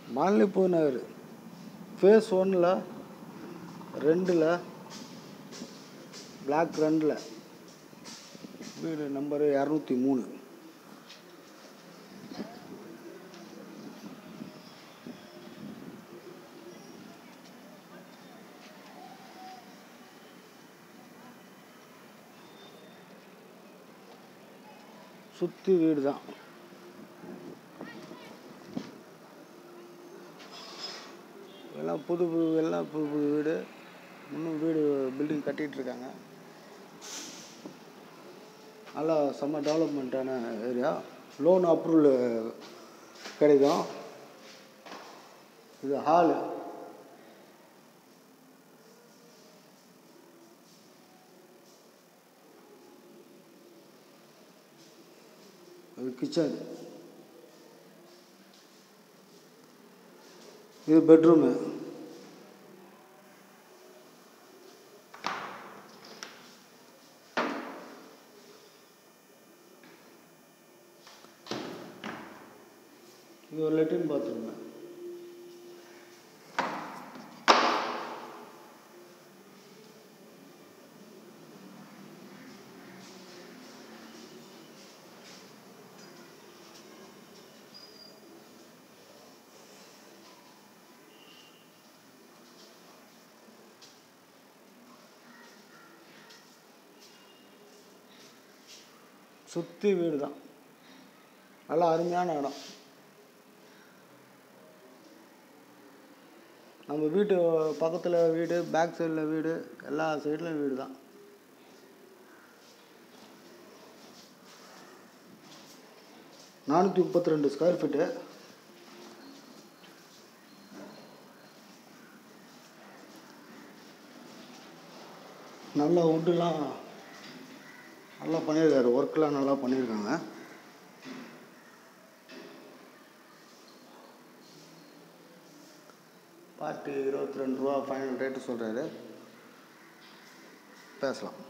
மாலினிப்பூ நகர் face ஒன்னில் ரெண்டில் black ரெண்டில் வீடு நம்பரு இரநூத்தி மூணு சுற்றி வீடு தான் எல்லாம் புது புது எல்லாம் புது புது வீடு இன்னும் வீடு பில்டிங் கட்டிகிட்டு இருக்காங்க நல்லா செம்ம டெவலப்மெண்ட்டான ஏரியா லோன் அப்ரூவல் கிடைக்கும் இது ஹாலு இது கிச்சன் இது பெட்ரூமு இது ஒரு லெட்டின் பாத்ரூமு சுற்றி வீடு தான் நல்லா அருமையான இடம் நம்ம வீட்டு பக்கத்தில் வீடு பேக் சைடில் வீடு எல்லா சைட்லையும் வீடு தான் நானூற்றி முப்பத்தி ரெண்டு ஸ்கொயர் ஃபீட்டு நல்லா வுட்டுலாம் நல்லா பண்ணியிருக்காரு ஒர்க்லாம் நல்லா பண்ணியிருக்காங்க பார்ட்டி இருபத்தி ரெண்டு ரூபா ஃபைனல் ரேட்டு சொல்கிறாரு பேசலாம்